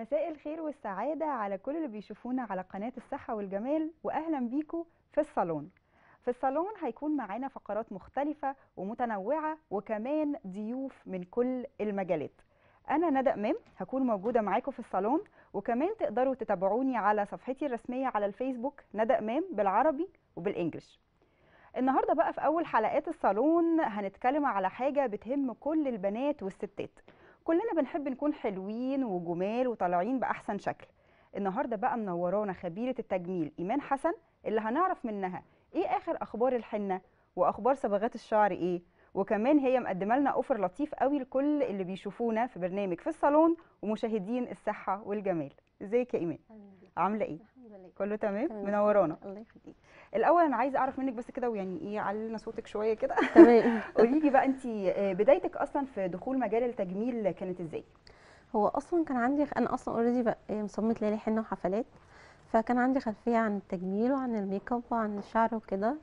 مساء الخير والسعادة على كل اللي بيشوفونا على قناة الصحة والجمال وأهلا بيكم في الصالون في الصالون هيكون معانا فقرات مختلفة ومتنوعة وكمان ضيوف من كل المجالات أنا ندى إمام هكون موجودة معاكم في الصالون وكمان تقدروا تتابعوني على صفحتي الرسمية على الفيسبوك ندى إمام بالعربي وبالإنجلش النهارده بقى في أول حلقات الصالون هنتكلم على حاجة بتهم كل البنات والستات كلنا بنحب نكون حلوين وجمال وطالعين بأحسن شكل النهارده بقى منورانا خبيرة التجميل إيمان حسن اللي هنعرف منها إيه آخر أخبار الحنة وأخبار صبغات الشعر إيه وكمان هي مقدمه لنا اوفر لطيف قوي لكل اللي بيشوفونا في برنامج في الصالون ومشاهدين الصحه والجمال ازيك يا ايمان عامله ايه الحمد لله كله تمام تمام. منورانا الله يخليك الاول انا عايزه اعرف منك بس كده ويعني ايه علينا صوتك شويه كده تمام قولي لي بقى انت بدايتك اصلا في دخول مجال التجميل كانت ازاي هو اصلا كان عندي انا اصلا اوريدي مصممه ليالي حنه وحفلات فكان عندي خلفيه عن التجميل وعن الميك اب وعن الشعر وكده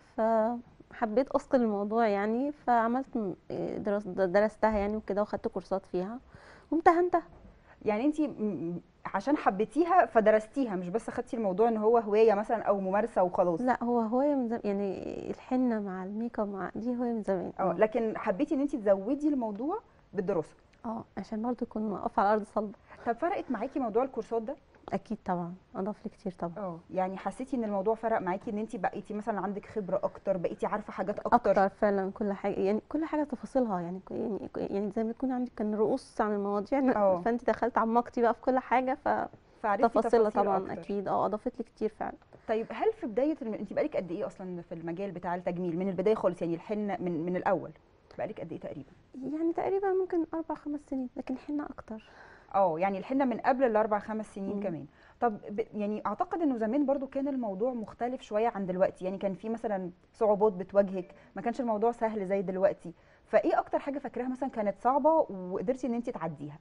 فحبيت اتقن الموضوع يعني فعملت م- درس درستها يعني وكده وخدت كورسات فيها وامتهنتها يعني انت عشان حبيتيها فدرستيها مش بس خدتي الموضوع ان هو هوايه مثلا او ممارسه وخلاص لا هو هوايه من زمان يعني الحنه مع الميك اب مع دي هوايه من زمان اه لكن حبيتي ان انت تزودي الموضوع بالدراسه اه عشان برضه يكون واقفه على الارض صلبه طب فرقت معاكي موضوع الكورسات ده اكيد طبعا اضاف لي كتير طبعا اه يعني حسيتي ان الموضوع فرق معاكي ان انت بقيتي مثلا عندك خبره اكتر بقيتي عارفه حاجات اكتر, اكتر فعلا كل حاجه يعني كل حاجه تفاصيلها يعني يعني يعني زي ما يكون عندك كان رؤوس عن المواضيع اه. فانت دخلت عمقتي بقى في كل حاجه فعرفتي فتفاصيلها تفاصيل طبعا أكتر. اكيد اه اضافت لي كتير فعلا طيب هل في بدايه الم... انت بقالك قد ايه اصلا في المجال بتاع التجميل من البدايه خالص يعني الحنه من من الاول بقالك قد ايه تقريبا يعني تقريبا ممكن اربع خمس سنين لكن حنا اكتر اه يعني الحنه من قبل الاربع خمس سنين مم. كمان طب ب... يعني اعتقد انه زمان برضو كان الموضوع مختلف شويه عن دلوقتي يعني كان في مثلا صعوبات بتواجهك ما كانش الموضوع سهل زي دلوقتي فايه اكتر حاجه فاكراها مثلا كانت صعبه وقدرتي ان انت تعديها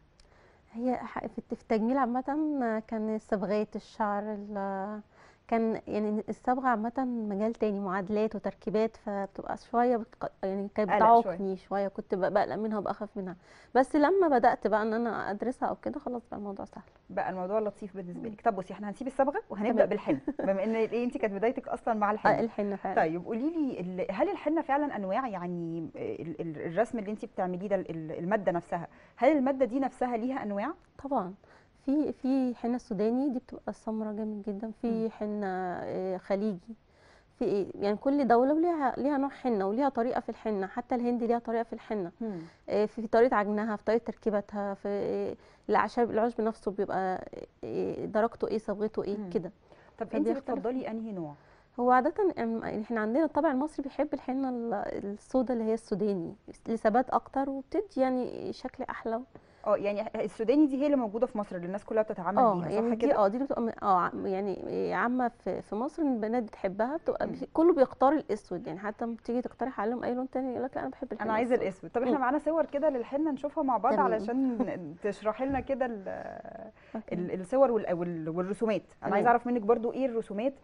هي ح- في الت- في التجميل عامة كان الصبغات الشعر ال- كان يعني الصبغة عامة مجال تاني معادلات وتركيبات فبتبقى شوية بتق- يعني كانت قلق شوية. بتعوقني شوية كنت ب- بقلق منها وبخاف منها بس لما بدأت بقى ان انا ادرسها او كده خلاص بقى الموضوع سهل بقى الموضوع لطيف بالنسبه مم. لك طب بصي احنا هنسيب الصبغه وهنبدا تمام. بالحنه بما ان ايه انت كانت بدايتك اصلا مع آه، الحنه الحنة فعلا طيب قولي لي ال- هل الحنه فعلا انواع يعني ال- ال- الرسم اللي انت بتعمليه ده ال- الماده نفسها هل الماده دي نفسها ليها انواع طبعا في في حنة سوداني دي بتبقى السمرة جامد جدا مم. في حنة آه، خليجي في إيه؟ يعني كل دولة وليها ليها نوع حنة وليها طريقة في الحنة حتى الهند ليها طريقة في الحنة آه، في طريقة عجنها في طريقة تركيبتها في آه، الأعشاب العشب نفسه بيبقى آه، درجته ايه صبغته ايه مم. كده طب انت فبيختلف. بتفضلي انهي نوع هو عادة أم- احنا عندنا الطبع المصري بيحب الحنة ال- السودا اللي هي السوداني لثبات أكتر وبتدي يعني شكل أحلى اه يعني السوداني دي هي اللي موجوده في مصر اللي الناس كلها بتتعامل اه بيها صح يعني دي كده اه دي اللي بتبقى م- اه ع- يعني عامة في في مصر إن البنات بتحبها بتبقى مم. بي- كله بيختار الأسود يعني حتى لما تيجي تقترح عليهم أي لون تاني يقول لك لا أنا بحب الحنة انا عايزه السودا. الاسود طب احنا مم. معانا صور كده للحنه نشوفها مع بعض تمام. علشان تشرحي لنا كده ال- أوكي. ال- الصور وال- وال- والرسومات انا تمام. عايزه اعرف منك برضو ايه الرسومات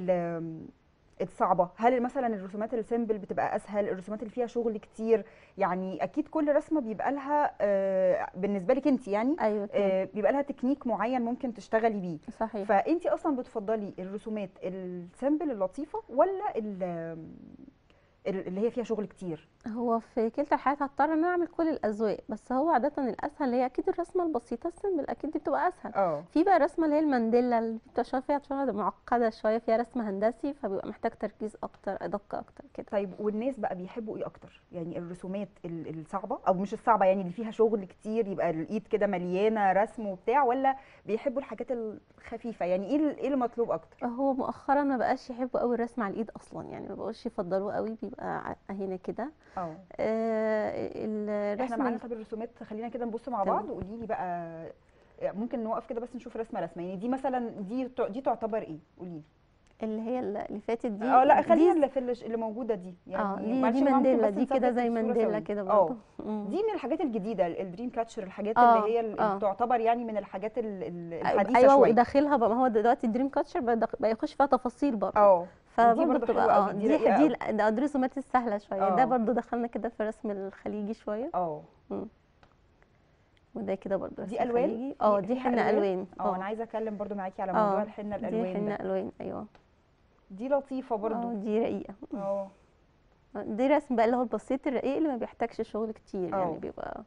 ال- الصعبه هل مثلا الرسومات السيمبل بتبقى اسهل الرسومات اللي فيها شغل كتير يعني اكيد كل رسمه بيبقى لها آه، بالنسبه لك انت يعني أيوه تمام. آه، بيبقى لها تكنيك معين ممكن تشتغلي بيه صحيح فانت اصلا بتفضلي الرسومات السيمبل اللطيفه ولا ال- ال- اللي هي فيها شغل كتير هو في كلتا الحالات هضطر ان انا اعمل كل الاذواق بس هو عاده الاسهل هي اكيد الرسمه البسيطه السيمبل اكيد دي بتبقى اسهل اه في بقى رسمه اللي هي المانديلا اللي بتبقى شويه فيها شويه معقده شويه فيها رسم هندسي فبيبقى محتاج تركيز اكتر ادق اكتر كده طيب والناس بقى بيحبوا ايه اكتر يعني الرسومات ال- الصعبه او مش الصعبه يعني اللي فيها شغل كتير يبقى الايد كده مليانه رسم وبتاع ولا بيحبوا الحاجات الخفيفه يعني ايه ال- ايه المطلوب اكتر هو مؤخرا ما بقاش يحبوا قوي الرسم على الايد اصلا يعني ما بقوش يفضلوه قوي بيبقى ع- هنا كده اه آه احنا الرسم معانا ال- طب الرسومات خلينا كده نبص مع تمام. بعض وقولي لي بقى ممكن نوقف كده بس نشوف رسمه رسمه يعني دي مثلا دي تع- دي تعتبر ايه قولي لي اللي هي اللي فاتت دي اه لا دي- خلينا اللي في اللي, اللي موجوده دي يعني اه دي معلش دي يا جماعة ممكن مانديلا بس دي نثبت كده زي الصورة مانديلا سوا. كده اه برضه مم. دي من الحاجات الجديده ال- الدريم كاتشر الحاجات آه، اللي هي ال- آه. اللي تعتبر يعني من الحاجات ال- ال- الحديثه ايوه شويه وداخلها بقى ما هو دلوقتي الدريم كاتشر بقى داخ- بقى يخش فيها تفاصيل برضه اه ودي فبرضه برضه بتبقى حلوه اه قوي دي دي رقيقه دي قوي ال- ده دي الرسومات السهله شويه آه. ده برضه دخلنا كده في الرسم الخليجي شويه اه وده كده برضو دي رسم ألوان؟ خليجي اه دي- دي فيها حنه ألوان؟ الوان اه انا عايزه اتكلم برضو معاكي على موضوع آه، الحنه دي الالوان حنه ده الوان ايوه دي لطيفه اه برضو دي رقيقه اه دي رسم بقى اللي هو البسيط الرقيق اللي ما بيحتاجش شغل كتير اه. يعني بيبقى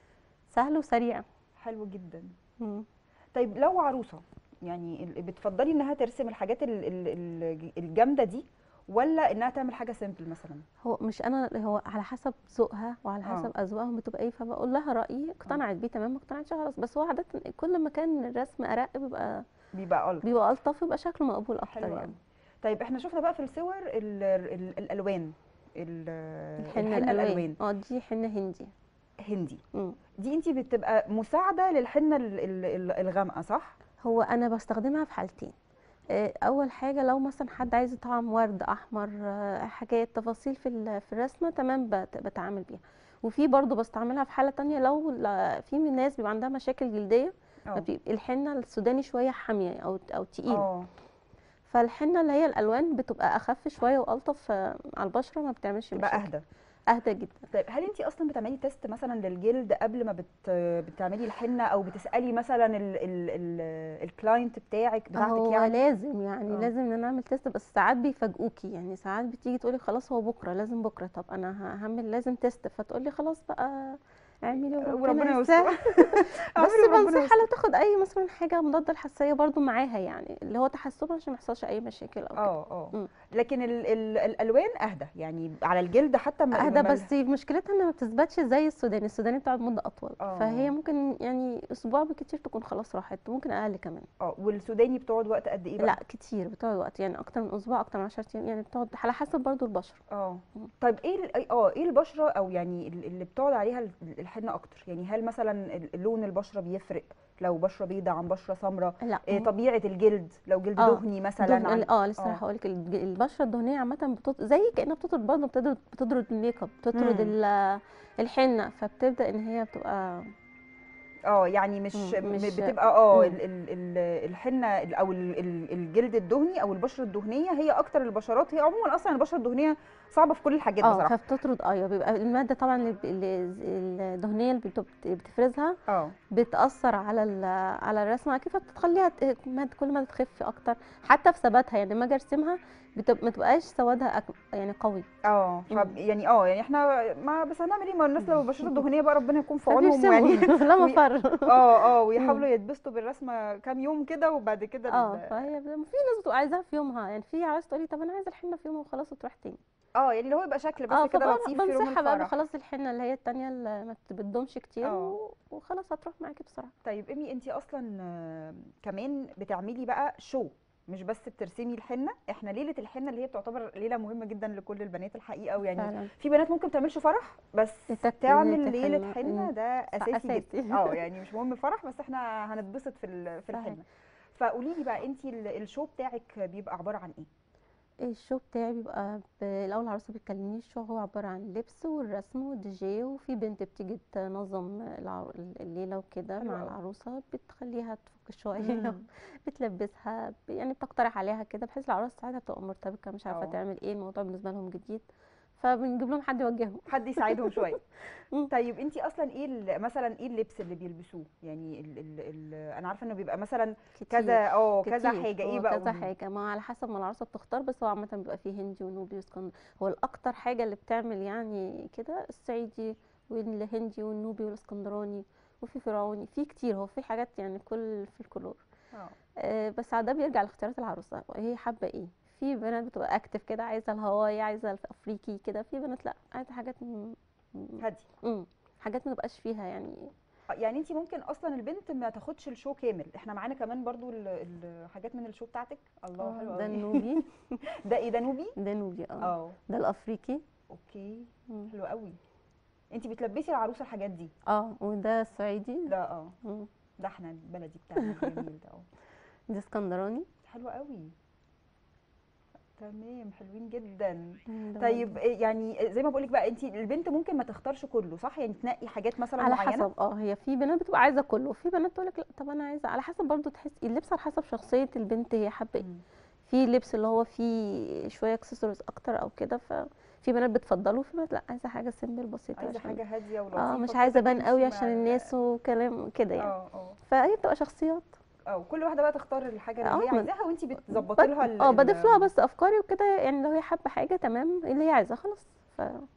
سهل وسريع حلو جدا مم. طيب لو عروسه يعني ال- بتفضلي انها ترسم الحاجات ال- ال- ال- الجامده دي ولا انها تعمل حاجه سيمبل مثلا هو مش انا هو على حسب ذوقها وعلى اه. حسب اذواقهم بتبقى ايه فبقول لها رايي اقتنعت بيه تمام ما اقتنعتش خلاص بس هو عاده كل ما كان الرسم ارق بيبقى بيبقى الطف بيبقى الطف ويبقى شكله مقبول اكتر حلو قوي يعني طيب احنا شفنا بقى في الصور ال ال الالوان ال- الحنه الالوان اه دي حنه هندي هندي مم. دي انت بتبقى مساعده للحنه ال- ال- ال- الغامقه صح هو انا بستخدمها في حالتين آه، اول حاجه لو مثلا حد عايز يطعم ورد احمر آه، حاجات تفاصيل في ال- في الرسمه تمام بت- بتعامل بيها وفي برضو بستعملها في حاله تانية لو لا- في من الناس بيبقى عندها مشاكل جلديه اه فبيبقى الحنه السوداني شويه حاميه او او تقيله اه فالحنه اللي هي الالوان بتبقى اخف شويه والطف آه، على البشره ما بتعملش تبقى مشاكل اهدى اهدى جدا طيب هل انت اصلا بتعملي تيست مثلا للجلد قبل ما بت بتعملي الحنه او بتسالي مثلا ال ال ال الكلاينت بتاعك بتاعتك هو يعني لازم يعني اه. لازم ان انا اعمل تيست بس ساعات بيفاجئوكي يعني ساعات بتيجي تقولي خلاص هو بكره لازم بكره طب انا هعمل لازم تيست فتقولي خلاص بقى اعملي وربنا, وربنا يستر يستر بس اعملي وربنا بنصحها يستر. لو تاخد اي مثلا حاجه مضاده للحساسيه برضو معاها يعني اللي هو تحسبها عشان ما يحصلش اي مشاكل او كده اه اه مم. لكن ال ال الالوان اهدى يعني على الجلد حتى ما اهدى ما- بس مشكلتها انها ما بتثبتش زي السوداني السوداني بتقعد مده اطول اه. فهي ممكن يعني اسبوع بكتير تكون خلاص راحت ممكن اقل كمان اه والسوداني بتقعد وقت قد ايه بقى لا كتير بتقعد وقت يعني اكتر من اسبوع اكتر من 10 ايام يعني بتقعد على حسب برضو البشره اه مم. طيب ايه ال- اه ايه البشره او يعني ال- اللي بتقعد عليها ال- الحنه اكتر يعني هل مثلا ال- لون البشره بيفرق لو بشره بيضاء عن بشره سمراء لا إيه م- طبيعه الجلد لو جلد اه دهني مثلا دهن عن ال- اه لسه اه. هقول لك البشره الدهنيه عامه بتط... زي كانها بتطرد برضه بتطرد بتطرد الميك اب بتطرد مم. ال- الحنه فبتبدا ان هي بتبقى اه يعني مش, مم، م- مش- بتبقى اه مم. ال- ال- ال- الحنه ال- او ال- ال- الجلد الدهني او البشره الدهنيه هي اكتر البشرات هي عموما اصلا البشره الدهنيه صعبه في كل الحاجات اه بصراحه فبتطرد ايوه بيبقى الماده طبعا اللي ب- اللي الدهنيه اللي بت- بتفرزها اه بتاثر على ال- على الرسمه كيف بتخليها ت- ما- كل ما تخف اكتر حتى في ثباتها يعني لما اجي ارسمها بتب... ما تبقاش سوادها أك... يعني قوي اه ف مم. يعني اه يعني احنا ما بس هنعمل ايه ما الناس لو بشرتها دهنيه بقى ربنا يكون في عونهم فبيرسموا يعني لا وي- مفر اه اه ويحاولوا يتبسطوا بالرسمه كام يوم كده وبعد كده اه ال- فهي في ناس بتبقى عايزاها في يومها يعني في عايز تقولي طب انا عايزه الحنه في يومها وخلاص وتروح تاني اه يعني اللي هو يبقى شكل اه بس كده فبقى لطيف في يوم بنصحها بقى الفرح خلاص الحنه اللي هي التانية اللي ما بتدومش كتير اه. و... وخلاص هتروح معاكي بسرعه طيب ايمي انت اصلا آه، كمان بتعملي بقى شو مش بس بترسمي الحنه احنا ليله الحنه اللي هي بتعتبر ليله مهمه جدا لكل البنات الحقيقه ويعني فعلا في بنات ممكن تعملش فرح بس تك- تعمل ليلة ليله الحنة. حنه مم. ده اساسي أساسي. جدا اه يعني مش مهم فرح بس احنا هنتبسط في ال- في صحيح. الحنه فقولي لي بقى انت ال- الشو بتاعك بيبقى عباره عن ايه الشو بتاعي بيبقى ب- الاول العروسه بتكلمني الشو هو عباره عن اللبس والرسم والدي جي وفي بنت بتيجي تنظم الع- الليله وكده حلو مع أوي. العروسه بتخليها تفك شويه مم. بتلبسها ب- يعني بتقترح عليها كده بحيث العروسه ساعتها بتبقى مرتبكه مش عارفه اه. تعمل ايه الموضوع بالنسبه لهم جديد فبنجيب لهم حد يوجههم حد يساعدهم شويه مم. طيب انت اصلا ايه ال- مثلا ايه اللبس اللي بيلبسوه يعني ال ال ال انا عارفه انه بيبقى مثلا كتير كذا اه كذا كتير. حاجه ايه هو بقى كذا قولي. حاجه ما على حسب ما العروسه بتختار بس هو عامه بيبقى فيه هندي ونوبي واسكندر هو الاكتر حاجه اللي بتعمل يعني كده الصعيدي والهندي والنوبي والاسكندراني وفي فرعوني في كتير هو في حاجات يعني كل في الكلور اه آه بس ده بيرجع لاختيارات العروسه هي حابه ايه في بنات بتبقى اكتف كده عايزه الهواي عايزه الافريقي كده في بنات لا عايزه حاجات م... م- هادي مم. حاجات ما تبقاش فيها يعني يعني انت ممكن اصلا البنت ما تاخدش الشو كامل احنا معانا كمان برضو ال- الحاجات من الشو بتاعتك الله حلو ده قوي النوبي ده ايه ده نوبي ده نوبي اه اه ده الافريقي اوكي مم. حلو قوي انت بتلبسي العروسه الحاجات دي اه وده الصعيدي لا اه مم. ده احنا البلدي بتاعنا الجميل ده اه ده اسكندراني حلو قوي تمام حلوين جدا ده طيب برضه. إيه يعني زي ما بقولك بقى انت البنت ممكن ما تختارش كله صح يعني تنقي حاجات مثلا على معينه حسب اه هي في بنات بتبقى عايزه كله وفي بنات تقول لك لا طب انا عايزه على حسب برضو تحس اللبس على حسب شخصيه البنت هي حابه ايه مم. في لبس اللي هو فيه شويه اكسسوارز اكتر او كده ف في بنات بتفضله وفي بنات لا عايزه حاجه سيمبل بسيطه عايزه عشان حاجه هاديه ولطيفه اه مش كده عايزه ابان تمشي قوي مع عشان ال- الناس وكلام كده يعني اه اه فهي بتبقى شخصيات اه وكل واحده بقى تختار الحاجه اللي اه هي من- عايزاها وانت بتظبطي لها ال- اه ال- بضيف لها بس افكاري وكده يعني لو هي حابه حاجه تمام اللي هي عايزاه خلاص ف...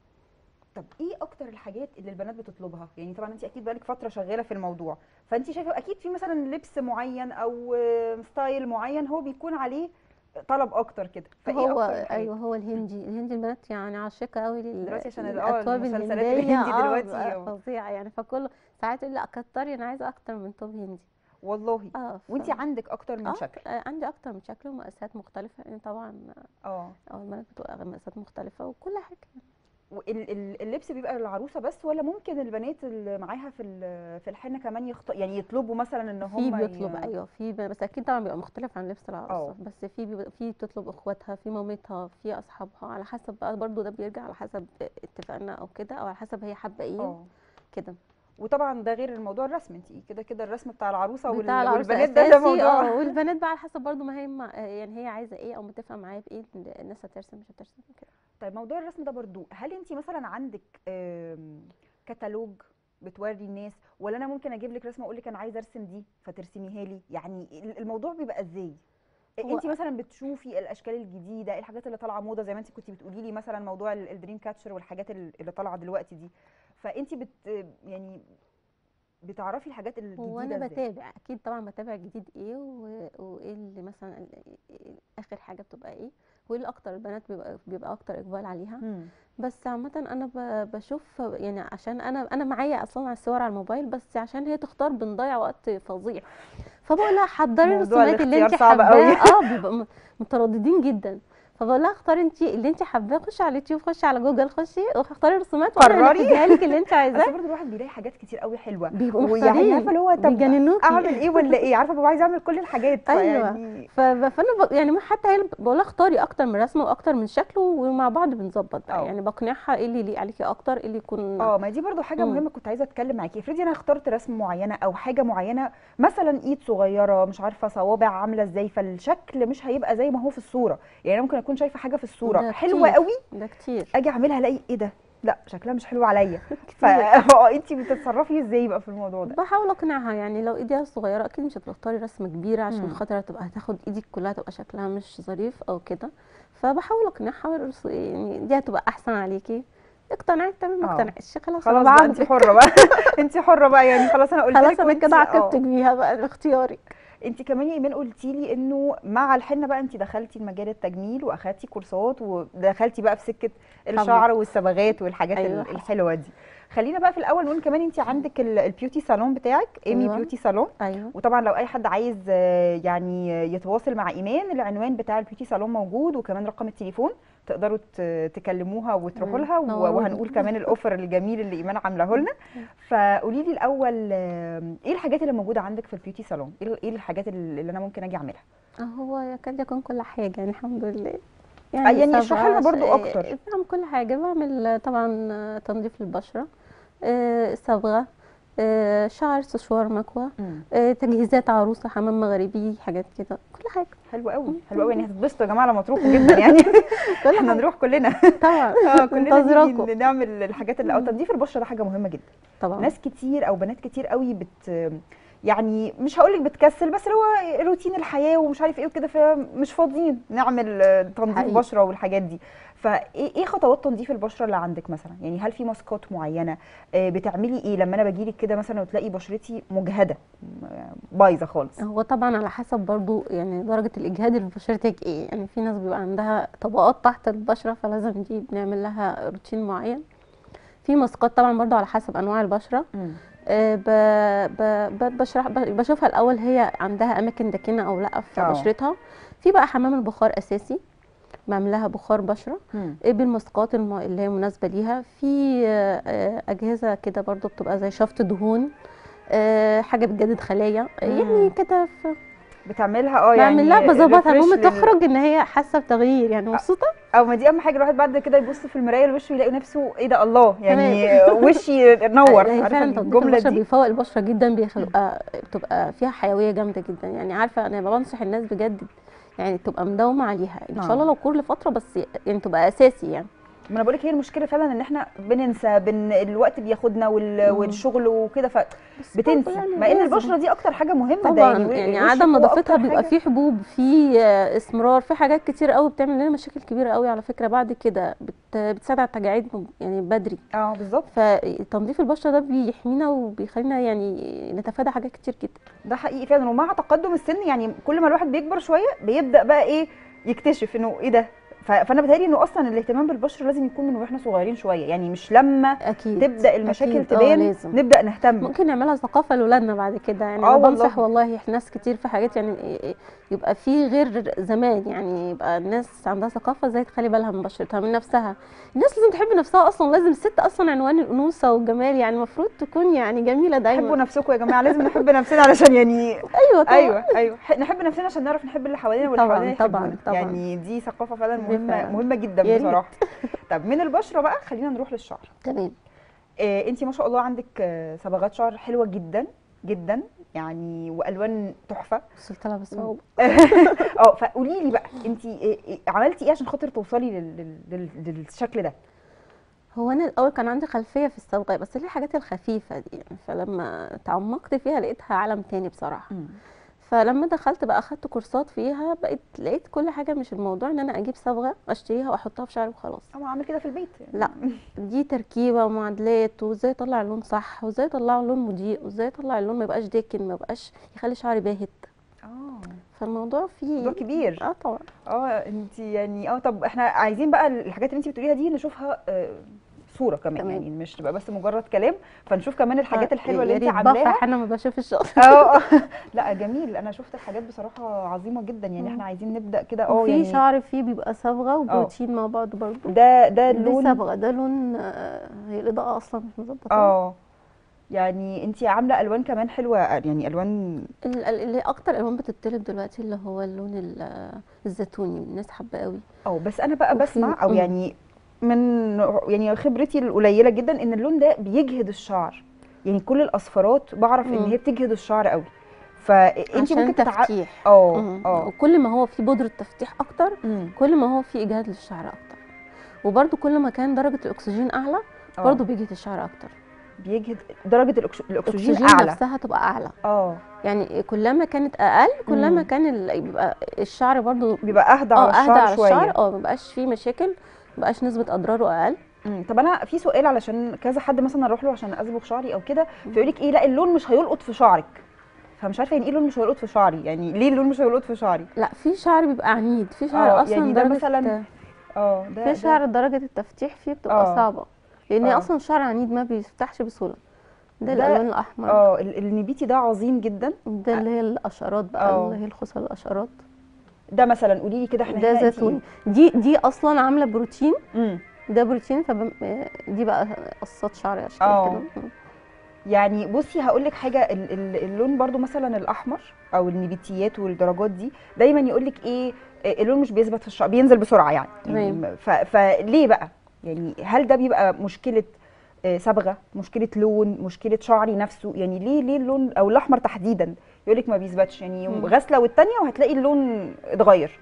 طب ايه اكتر الحاجات اللي البنات بتطلبها يعني طبعا انت اكيد بقالك فتره شغاله في الموضوع فانت شايفه اكيد في مثلا لبس معين او آه، ستايل معين هو بيكون عليه طلب اكتر كده فايه هو اكتر الحاجات؟ ايوه هو الهندي الهندي البنات يعني عاشقه قوي لل دلوقتي عشان ال- اه للاكواب المسلسلات الهنديه الهندي اه دلوقتي بقى اه. فظيعه يعني فكله ساعات يقول لا كتري انا عايزه اكتر من توب هندي والله اه ف... وانت عندك اكتر من اه شكل آه، عندي اكتر من شكل ومقاسات مختلفه يعني طبعا اه اه البنات بتبقى مقاسات مختلفه وكل حاجه وال- ال- اللبس بيبقى للعروسه بس ولا ممكن البنات اللي معاها في ال- في الحنه كمان يخط... يعني يطلبوا مثلا ان في هم بيطلب ي... ايوه في ب- بس اكيد طبعا بيبقى مختلف عن لبس العروسه اه. بس في بيبقى في بتطلب اخواتها في مامتها في اصحابها على حسب بقى برضو ده بيرجع على حسب اتفاقنا او كده او على حسب هي حابه ايه اه كده وطبعا ده غير الموضوع الرسم انت كده كده الرسم بتاع العروسه وال... بتاع العروسه والبنات ده ده اساسي موضوع اه والبنات بقى على حسب برضو ما هي ما يعني هي عايزه ايه او متفقه معايا بايه الناس هترسم مش هترسم كده طيب موضوع الرسم ده برضو هل انت مثلا عندك آم، كتالوج بتوري الناس ولا انا ممكن اجيب لك رسمه اقول لك انا عايزه ارسم دي فترسميها لي يعني ال- الموضوع بيبقى ازاي هو- انت مثلا بتشوفي الاشكال الجديده إيه الحاجات اللي طالعه موضه زي ما انت كنت بتقولي لي مثلا موضوع ال- الدريم كاتشر والحاجات ال- اللي طالعه دلوقتي دي فانت بت يعني بتعرفي الحاجات الجديده هو انا ازاي بتابع اكيد طبعا بتابع جديد ايه و- وايه اللي مثلا ال- اخر حاجه بتبقى ايه وايه اللي اكتر البنات بيبقى بيبقى اكتر اقبال عليها مم. بس عامة أنا ب- بشوف يعني عشان أنا أنا معايا أصلا على الصور على الموبايل بس عشان هي تختار بنضيع وقت فظيع فبقول لها حضري موضوع الرسومات اللي أنت الاختيار صعب قوي. حباها اه بيبقى م- مترددين جدا فبقول لها اختاري انت اللي انت حباه خشي على اليوتيوب خشي على جوجل خشي واختاري الرسومات وانا قرري. هنفذها لك اللي انت عايزاه اصل برضه الواحد بيلاقي حاجات كتير قوي حلوه بيبقوا ويعني محتارين عارفه اللي هو طب بيجننوكي اعمل ايه ولا ايه عارفه ببقى عايزه اعمل كل الحاجات أيوة. فيعني ف- فانا ب... يعني ما حتى هي بقول لها اختاري اكتر من رسمه واكتر من شكل ومع بعض بنظبط بقى اه. يعني بقنعها ايه اللي يليق عليكي اكتر ايه اللي يكون اه ما دي برضو حاجه مم. مهمه كنت عايزه اتكلم معاكي افرضي انا اخترت رسم معينه او حاجه معينه مثلا ايد صغيره مش عارفه صوابع عامله ازاي فالشكل مش هيبقى زي ما هو في الصوره يعني انا ممكن اكون شايفه حاجه في الصوره ده حلوه كتير. قوي ده كتير اجي اعملها الاقي ايه ده لا شكلها مش حلو عليا كتير. فانت بتتصرفي ازاي بقى في الموضوع ده بحاول اقنعها يعني لو ايديها صغيره اكيد مش هتختاري رسمه كبيره عشان مم. خاطر هتبقى هتاخد ايدك كلها تبقى شكلها مش ظريف او كده فبحاول اقنعها والرس- يعني دي هتبقى احسن عليكي اقتنعت تمام ما اه. اقتنعتش خلاص خلاص أنا بقى انت بعاقبك. حره بقى انت حره بقى يعني خلاص انا قلت خلاص لك انا وانت- كده اه. عاقبتك بيها بقى باختياري انت كمان يا ايمان قلتي لي انه مع الحنه بقى انت دخلتي المجال التجميل واخدتي كورسات ودخلتي بقى في سكه الشعر والصبغات والحاجات أيوة، أيوة حصل. الحلوه دي خلينا بقى في الاول نقول كمان انت عندك ال- البيوتي صالون بتاعك ايمي أيوة. بيوتي صالون ايوه وطبعا لو اي حد عايز آه، يعني يتواصل مع ايمان العنوان بتاع البيوتي صالون موجود وكمان رقم التليفون تقدروا ت- تكلموها وتروحوا تمام. لها و- نوروني. وهنقول كمان الاوفر الجميل اللي ايمان عاملاه لنا فقولي لي الاول آه، ايه الحاجات اللي موجوده عندك في البيوتي صالون ايه ايه الحاجات اللي اللي انا ممكن اجي اعملها هو يكاد يكون كل حاجه يعني الحمد لله آه، يعني اشرحي لنا صبغة، برضو ش- أكتر. بعمل كل حاجه بعمل طبعا تنظيف للبشره آه، صبغه آه، شعر سشوار مكوى آه، تجهيزات عروسه حمام مغربي حاجات كده كل حاجه حلو قوي حلو قوي يعني هتتبسطوا يا جماعه لما تروحوا جدا يعني كل احنا حاجه نروح كلنا طبعا اه كلنا منتظراكم نيجي نعمل الحاجات اللي او تنظيف البشره ده حاجه مهمه جدا طبعا ناس كتير او بنات كتير قوي بت يعني مش هقول لك بتكسل بس اللي هو روتين الحياه ومش عارف ايه وكده فمش فاضيين نعمل آه، تنظيف حقيقي. بشره والحاجات دي فايه ايه خطوات تنظيف البشره اللي عندك مثلا يعني هل في ماسكات معينه آه، بتعملي ايه لما انا باجيلك كده مثلا وتلاقي بشرتي مجهده م- بايظه خالص هو طبعا على حسب برضو يعني درجة الإجهاد اللي في بشرتك ايه يعني في ناس بيبقى عندها طبقات تحت البشرة فلازم دي بنعمل لها روتين معين في ماسكات طبعا برضو على حسب أنواع البشرة آه، ب- ب- ب- بشرح ب- بشوفها الأول هي عندها أماكن داكنة أو لأ في اه. بشرتها في بقى حمام البخار أساسي بعمل لها بخار بشرة مم. ايه بالماسكات الم- اللي هي مناسبة ليها في آه، آه، أجهزة كده برضو بتبقى زي شفط دهون آه، حاجة بتجدد خلايا يعني مم. كده في بتعملها اه يعني بعمل لها بظبطها refresh المهم لل- تخرج ان هي حاسه بتغيير يعني مبسوطه او ما دي اهم حاجه الواحد بعد كده يبص في المرايه الوش ويلاقي نفسه ايه ده الله يعني وشي نور هي عارفه فعلا تنظيف الجمله البشره دي بيفوق البشره جدا بيخلق بتبقى فيها حيويه جامده جدا يعني عارفه انا بنصح الناس بجد يعني تبقى مداومه عليها ان آه. شاء الله لو كل فتره بس يعني تبقى اساسي يعني ما انا بقول لك هي المشكله فعلا ان احنا بننسى بن الوقت بياخدنا وال... مم. والشغل وكده بس فبتنسي برضه يعني مع ان لازم. البشره دي اكتر حاجه مهمه ده طبعا يعني, يعني وشك عدم هو نظافتها أكتر بيبقى حاجة- فيه حبوب فيه آه، اسمرار في حاجات كتير قوي بتعمل لنا مشاكل كبيره قوي على فكره بعد كده بت بتساعد على التجاعيد م- يعني بدري اه بالظبط فتنظيف البشره ده بيحمينا وبيخلينا يعني نتفادى حاجات كتير جدا ده حقيقي فعلا ومع تقدم السن يعني كل ما الواحد بيكبر شويه بيبدا بقى ايه يكتشف انه ايه ده ف- فانا بتهيألي انه اصلا الاهتمام بالبشره لازم يكون من واحنا صغيرين شويه يعني مش لما اكيد تبدا المشاكل أكيد. آه، تبان لازم. نبدا نهتم ممكن نعملها ثقافه لاولادنا بعد كده يعني آه انا بنصح والله. والله ناس كتير في حاجات يعني إيه- إيه يبقى في غير زمان يعني يبقى الناس عندها ثقافه ازاي تخلي بالها من بشرتها من نفسها الناس لازم تحب نفسها اصلا لازم الست اصلا عنوان الانوثه والجمال يعني المفروض تكون يعني جميله حبوا دايما نفسكم يا جماعه لازم نحب نفسنا علشان يعني ايوه طبعا ايوه ايوه ح- نحب نفسنا عشان نعرف نحب اللي حوالينا واللي طبعاً، حوالينا طبعاً، يحبونا. طبعاً. يعني دي ثقافه فعلا دي مهمه فعلاً. مهمه جدا يا ريت. بصراحه طب من البشره بقى خلينا نروح للشعر تمام آه انت ما شاء الله عندك آه، صبغات شعر حلوه جدا جدا يعني والوان تحفه وصلت لها بصعوبه اه فقولي لي بقى انت عملتي ايه عشان خاطر توصلي لل- لل- لل- للشكل ده هو انا الاول كان عندي خلفيه في الصبغه بس اللي الحاجات الخفيفه دي يعني فلما تعمقت فيها لقيتها عالم تاني بصراحه فلما دخلت بقى اخدت كورسات فيها بقيت لقيت كل حاجه مش الموضوع ان انا اجيب صبغه اشتريها واحطها في شعري وخلاص انا عامل كده في البيت لا دي تركيبه ومعادلات وازاي اطلع اللون صح وازاي اطلع اللون مضيء وازاي اطلع اللون ما يبقاش داكن ما يبقاش يخلي شعري باهت اه فالموضوع فيه موضوع كبير اه طبعا اه انت يعني اه طب احنا عايزين بقى الحاجات اللي انت بتقوليها دي نشوفها آه، صوره كمان تمام. يعني مش تبقى بس مجرد كلام فنشوف كمان الحاجات آه، الحلوه اللي يا انت ريت عاملاها بفرح انا ما بشوف الشغل اه لا جميل انا شفت الحاجات بصراحه عظيمه جدا يعني مم. احنا عايزين نبدا كده اه وفي يعني شعر فيه بيبقى صبغه وبروتين مع بعض برضه ده ده دي اللون صبغه ده لون آه، هي الاضاءه اصلا مش مظبطه اه يعني انت عامله الوان كمان حلوه يعني الوان ال- ال- اللي اكتر الوان بتطلب دلوقتي اللي هو اللون ال- الزيتوني الناس حابه قوي اه بس انا بقى وفي- بسمع او مم. يعني من يعني خبرتي القليله جدا ان اللون ده بيجهد الشعر يعني كل الاصفرات بعرف ان مم. هي بتجهد الشعر قوي فانت عشان ممكن تتع... تفتيح اه مم. اه وكل ما هو في بودره تفتيح اكتر مم. كل ما هو في اجهاد للشعر اكتر وبرده كل ما كان درجه الاكسجين اعلى آه. برضه بيجهد الشعر اكتر بيجهد درجه الأكس... الاكسجين الاكسجين اعلى نفسها تبقى اعلى اه يعني كلما كانت اقل كلما مم. كان ال- بيبقى الشعر برضه بيبقى اهدى اه على اهدى الشعر على شويه الشعر اه مبقاش فيه مشاكل مبقاش نسبه اضراره اقل مم. طب انا في سؤال علشان كذا حد مثلا اروح له عشان اصبغ شعري او كده فيقول لك ايه لا اللون مش هيلقط في شعرك فمش عارفه يعني ايه اللون مش هيلقط في شعري يعني ليه اللون مش هيلقط في شعري لا في شعر بيبقى عنيد في شعر اه اصلا يعني ده درجه مثلا اه ده في ده- شعر درجه التفتيح فيه بتبقى اه. صعبه لان اه. اصلا الشعر عنيد ما بيفتحش بسهوله ده, ده- الالوان الاحمر اه ال- النبيتي ده عظيم جدا ده اللي هي الاشارات بقى اه. اللي هي الخصل الاشارات ده مثلا قولي لي كده احنا ده هنا انتي زيتوني دي دي اصلا عامله بروتين ايه؟ مم. ده بروتين فب... دي بقى قصات شعر اشكال اه. كده يعني بصي هقول لك حاجه ال- ال- اللون برضو مثلا الاحمر او النبيتيات والدرجات دي دايما يقول لك ايه آه، اللون مش بيثبت في الشعر بينزل بسرعه يعني, يعني تمام. ف- فليه بقى يعني هل ده بيبقى مشكله آه، صبغه مشكله لون مشكله شعري نفسه يعني ليه ليه اللون او الاحمر تحديدا يقول لك ما بيثبتش يعني مم. غسله والتانيه وهتلاقي اللون اتغير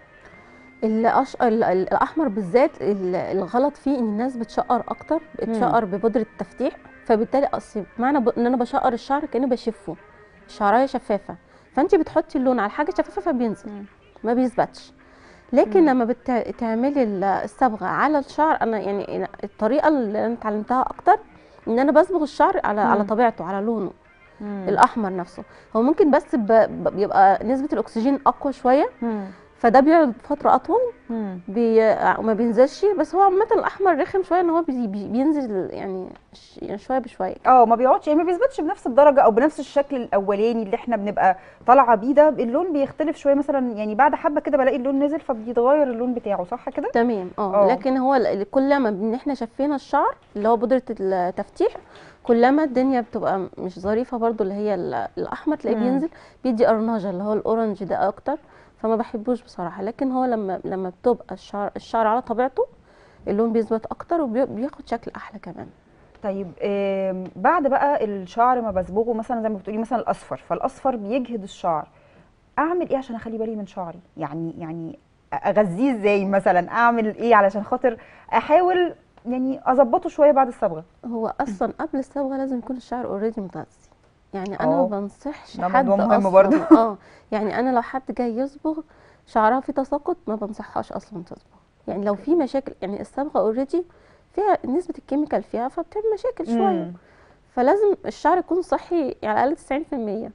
الأش... ال- ال- الاحمر بالذات ال- الغلط فيه ان الناس بتشقر اكتر بتشقر ببودره التفتيح فبالتالي اصل معنى ب... ان انا بشقر الشعر كاني بشفه الشعرايه شفافه فانت بتحطي اللون على حاجه شفافه فبينزل مم. ما بيثبتش لكن مم. لما بتعملي الصبغه على الشعر انا يعني الطريقه اللي انا اتعلمتها اكتر ان انا بصبغ الشعر على على مم. طبيعته على لونه مم. الاحمر نفسه هو ممكن بس ب... ب- بيبقى نسبه الاكسجين اقوى شويه مم. فده بيقعد فتره اطول مم. بي... وما بينزلش بس هو عامه الاحمر رخم شويه ان هو بي... بي... بينزل يعني, ش... يعني شويه بشويه اه ما بيقعدش يعني ما بيثبتش بنفس الدرجه او بنفس الشكل الاولاني اللي احنا بنبقى طالعه بيه ده اللون بيختلف شويه مثلا يعني بعد حبه كده بلاقي اللون نزل فبيتغير اللون بتاعه صح كده تمام اه اه. لكن هو ال- كل ما ان احنا شفينا الشعر اللي هو بودره التفتيح كلما الدنيا بتبقى مش ظريفه برضو اللي هي ال- الاحمر تلاقيه مم. بينزل بيدي ارنجه اللي هو الاورنج ده اكتر فما بحبوش بصراحه لكن هو لما لما بتبقى الشعر الشعر على طبيعته اللون بيثبت اكتر وبياخد شكل احلى كمان طيب آم، بعد بقى الشعر ما بصبغه مثلا زي ما بتقولي مثلا الاصفر فالاصفر بيجهد الشعر اعمل ايه عشان اخلي بالي من شعري يعني يعني اغذيه ازاي مثلا اعمل ايه علشان خاطر احاول يعني اظبطه شويه بعد الصبغه هو اصلا قبل الصبغه لازم يكون الشعر اوريدي متغذي يعني انا ما اه بنصحش ده حد موضوع مهم اصلا برضو اه يعني انا لو حد جاي يصبغ شعرها فيه تساقط ما بنصحهاش اصلا تصبغ يعني لو في مشاكل يعني الصبغه اوريدي فيها نسبه الكيميكال فيها فبتعمل مشاكل شويه امم فلازم الشعر يكون صحي يعني على الاقل 90%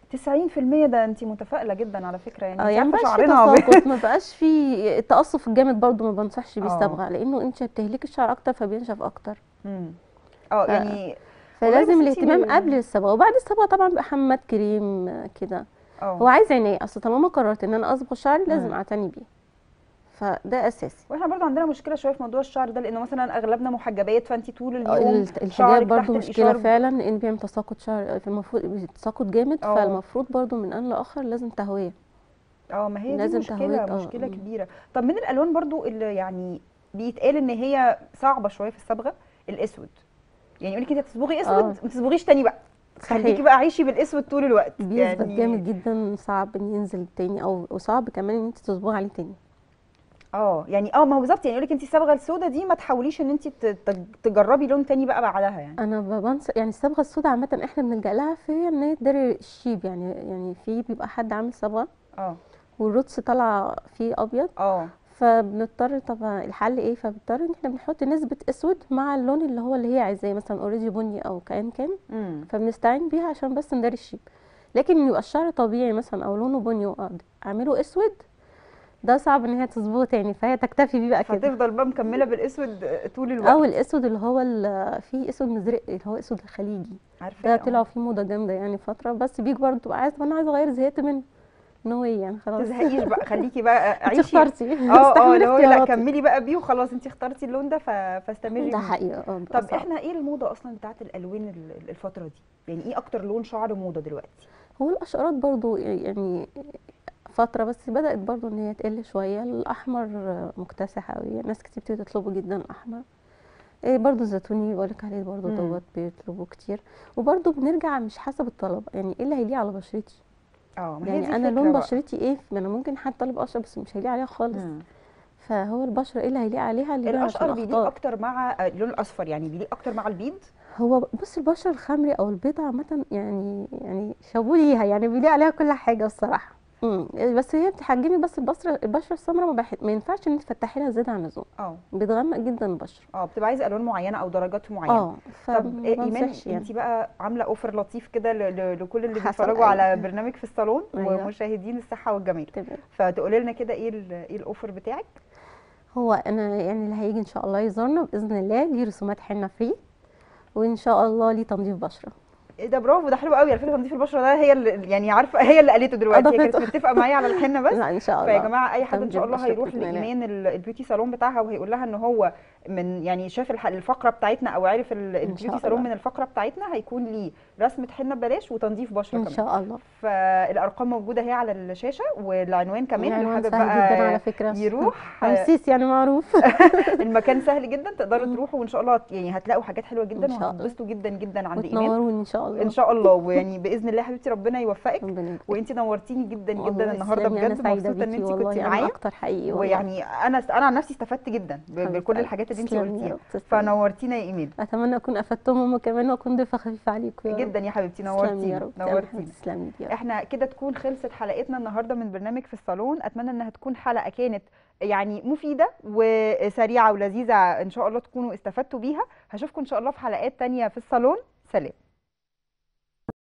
90% ده انت متفائله جدا على فكره يعني اه انت يعني عارفه مبقاش في شعرنا تساقط ما بقاش في التقصف الجامد برضو ما بنصحش بيه اه الصبغه لانه انت بتهلكي الشعر اكتر فبينشف اكتر امم اه ف... يعني والله بس فلازم انت الاهتمام قبل من الصبغه وبعد الصبغه طبعا بيبقى حماد كريم آه، كده هو اه عايز عنايه اصل طالما قررت ان انا اصبغ شعري لازم امم اعتني بيه فده اساسي واحنا برضو عندنا مشكله شويه في موضوع الشعر ده لانه مثلا اغلبنا محجبات فانت طول آه، اليوم الت- الحجاب شعرك تحت برضو مشكله الاشار ب- فعلا لان بيعمل تساقط شعر المفروض تساقط جامد اه فالمفروض برضو من ان لاخر لازم تهويه اه ما هي دي لازم مشكله تهويه اه مشكله مم. كبيره طب من الالوان برضو اللي يعني بيتقال ان هي صعبه شويه في الصبغه الاسود يعني يقول لك انت تصبغي اسود اه ما تصبغيش تاني بقى خليكي صحيح بقى عيشي بالاسود طول الوقت بيثبت جامد يعني جدا صعب ان ينزل تاني او وصعب كمان ان انت تصبغي عليه تاني اه يعني اه ما هو بالظبط يعني يقول لك انت الصبغه السوداء دي ما تحاوليش ان انت ت- ت- تجربي لون تاني بقى بعدها يعني انا ب- بنصح يعني الصبغه السوداء عامه احنا بنلجأ لها في ان هي تداري الشيب يعني يعني في بيبقى حد عامل صبغه اه والروتس طالعه فيه ابيض اه فبنضطر طبعا الحل ايه فبنضطر ان احنا بنحط نسبة اسود مع اللون اللي هو اللي هي عايزاه مثلا اوريدي بني او كأن كان امم فبنستعين بيها عشان بس نداري الشيب لكن إن يبقى الشعر طبيعي مثلا او لونه بني واعمله اسود ده صعب ان هي تصبغه تاني فهي تكتفي بيه بقى كده فتفضل بقى مكمله بالاسود طول او الوقت الاسود اللي هو ال- في اسود مزرق اللي هو اسود الخليجي عارفاه ده اه طلع فيه موضة جامدة يعني فترة بس بيجي برضه تبقى عايز وانا عايزة اغير زهقت منه نو واي يعني خلاص تزهقيش بقى خليكي بقى انت عيشي اخترتي اه اه استحملي اللي هو لا اختياراتك كملي بقى بيه وخلاص انت اخترتي اللون ده ف... فاستمري ده بيه حقيقة اه بيبقى طب صعب احنا ايه الموضه اصلا بتاعت الالوان ال- الفتره دي يعني ايه اكتر لون شعر موضه دلوقتي هو الاشقراط برضو يعني فترة بس بدأت برضو ان هي تقل شوية الاحمر مكتسح قوي ناس كتير بتبتدي تطلبه جدا الاحمر إيه برضو الزيتوني بقولك عليه برضو امم دوت بيطلبوه كتير وبرضو بنرجع مش حسب الطلب يعني ايه اللي هيليق على بشرتي اه ما هي دي يعني انا الفكره لون بقى بشرتي ايه ما انا ممكن حد طالب اشقر بس مش هيليق عليها خالص امم فهو البشرة ايه اللي هيليق عليها اللي بيها عشان الاشقر بيليق اختار اكتر مع آه، اللون الاصفر يعني بيليق اكتر مع البيض هو بص البشرة الخمري او البيضة عامة يعني يعني شابوه ليها يعني بيليق عليها كل حاجة الصراحة امم بس هي بتحجمي بس البشرة البشرة السمراء ما, بح... ما ينفعش ان انت تفتحي لها زيادة عن اللزوم اه بتغمق جدا البشرة اه بتبقى عايزه الوان معينه او درجات معينه اه طب فما إيه- ايمان بنصحش يعني انت بقى عامله اوفر لطيف كده ل- ل- لكل اللي حصل بيتفرجوا ايوه على برنامج في الصالون ايوه ومشاهدين الصحه والجمال تمام فتقولي لنا كده ايه ال- ايه الاوفر بتاعك هو انا يعني اللي هيجي ان شاء الله يزورنا باذن الله ليه رسومات حنة فري وان شاء الله ليه تنظيف بشرة ايه ده برافو ده حلو قوي على فكره تنظيف البشره ده هي اللي يعني عارفه هي اللي قالته دلوقتي هي كانت اضافته متفقه معايا على الحنه بس لا ان شاء فيا الله جماعه اي حد ان تنظيف شاء الله بشرة هيروح باذن الله لايمان ال- البيوتي صالون بتاعها وهيقول لها ان هو من يعني شاف الح- الفقره بتاعتنا او عرف ال- ان البيوتي شاء صالون الله من الفقره بتاعتنا هيكون ليه رسمه حنه ببلاش وتنظيف بشره ان كمان شاء الله فالارقام موجوده اهي على الشاشه والعنوان كمان اللي العنوان حابب سهل جدا على بقى فكرة يروح رمسيس يعني معروف المكان سهل جدا تقدروا مم. تروحوا وان شاء الله يعني هتلاقوا حاجات حلوه ان جدا شاء الله وهتتبسطوا جدا جدا عند ايمان وتنوروني ان شاء ان الله شاء الله ويعني باذن الله يا حبيبتي ربنا يوفقك ربنا يبارك وانتي نورتيني جدا جدا والله النهارده تسلمي انا بجد سعيده مبسوطه ان بيكي انتي كنتي والله انا معايا اكتر حقيقي والله ويعني انا انا عن نفسي استفدت جدا ب- حبيبه بكل قلبي الحاجات اللي انتي تسلمي يا قلتيها رب تسلمي فنورتينا يا ايمان اتمنى اكون افدتهم هم كمان واكون ضيفه خفيفه عليكم يا رب جدا يا حبيبتي تسلمي يا نورتينا رب تسلمي يا حبيبتي نورتينا تسلمي يا رب احنا كده تكون خلصت حلقتنا النهارده من برنامج في الصالون اتمنى انها تكون حلقه كانت يعني مفيده وسريعه ولذيذه ان شاء الله تكونوا استفدتوا بيها هشوفكم ان شاء الله في حلقات تانية في الصالون سلام